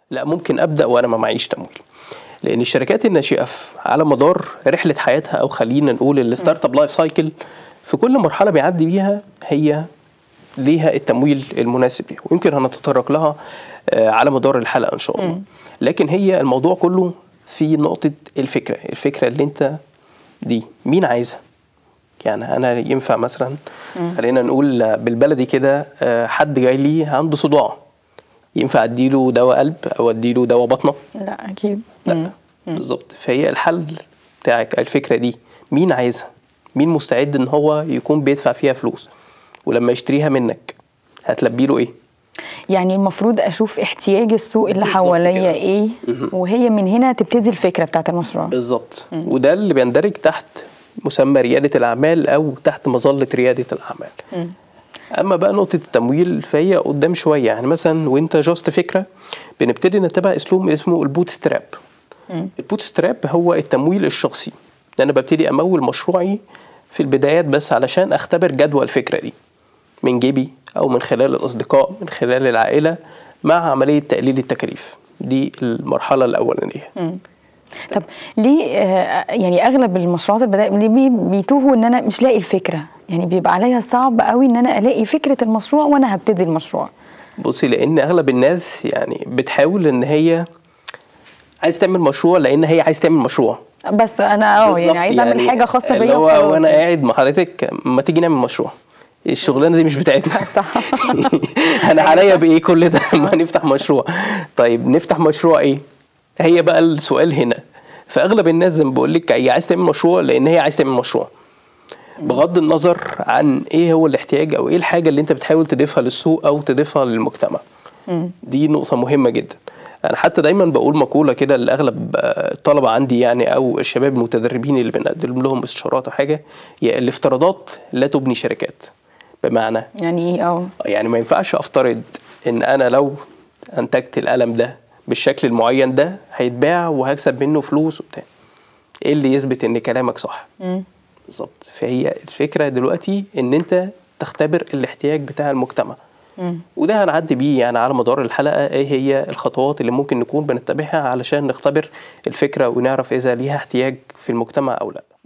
لا ممكن ابدا وانا ما معيش تمويل لان الشركات الناشئه في- على مدار رحله حياتها او خلينا نقول الستارت اب لايف سايكل في كل مرحله بيعدي بيها هي ليها التمويل المناسب ليها ويمكن هنتطرق لها آه، على مدار الحلقه ان شاء الله لكن هي الموضوع كله في نقطه الفكره الفكره اللي انت دي مين عايزها يعني انا ينفع مثلا خلينا نقول بالبلدي كده آه، حد جاي لي عنده صداع ينفع اديله دواء قلب او اديله دواء بطنه لا اكيد لا بالظبط فهي الحل بتاعك الفكره دي مين عايزها مين مستعد ان هو يكون بيدفع فيها فلوس ولما يشتريها منك هتلبي له ايه يعني المفروض اشوف احتياج السوق اللي بالظبط حواليا كده. ايه وهي من هنا تبتدي الفكره بتاعت المشروع بالظبط وده اللي بيندرج تحت مسمى رياده الاعمال او تحت مظله رياده الاعمال اما بقى نقطه التمويل فهي قدام شويه يعني مثلا وانت جاست فكره بنبتدي نتبع اسلوب اسمه البوت ستراب البوت ستراب هو التمويل الشخصي ان انا ببتدي امول مشروعي في البدايات بس علشان اختبر جدوى الفكره دي من جيبي او من خلال الاصدقاء من خلال العائله مع عمليه تقليل التكاليف دي المرحله الاولانيه طب ليه آه، يعني اغلب المشروعات البدائيه ليه بي- بيتوهوا ان انا مش لاقي الفكره يعني بيبقى عليا صعب قوي ان انا الاقي فكره المشروع وانا هبتدي المشروع بصي لان اغلب الناس يعني بتحاول ان هي عايز تعمل مشروع لان هي عايز تعمل مشروع بس انا اه يعني بالظبط عايزه اعمل حاجه خاصه اللي بيا هو وخلاص وانا يعني. قاعد مع حضرتك ما تيجي نعمل مشروع الشغلانه دي مش بتاعتنا صح انا عليا بايه كل ده ما نفتح مشروع طيب نفتح مشروع ايه هي بقى السؤال هنا فاغلب الناس زي ما بقول لك هي عايز تعمل مشروع لان هي عايز تعمل مشروع بغض النظر عن ايه هو الاحتياج او ايه الحاجه اللي انت بتحاول تضيفها للسوق او تضيفها للمجتمع دي نقطه مهمه جدا انا حتى دايما بقول مقوله كده لاغلب آه، الطلبه عندي يعني او الشباب المتدربين اللي بنقدم لهم استشارات وحاجه هي الافتراضات لا تبني شركات بمعنى يعني ايه اه يعني ما ينفعش افترض ان انا لو انتجت القلم ده بالشكل المعين ده هيتباع وهكسب منه فلوس وبتاع ايه اللي يثبت ان كلامك صح بالظبط فهي الفكره دلوقتي ان انت تختبر الاحتياج بتاع المجتمع وده هنعدي بيه يعني على مدار الحلقه ايه هي الخطوات اللي ممكن نكون بنتبعها علشان نختبر الفكره ونعرف اذا ليها احتياج في المجتمع او لا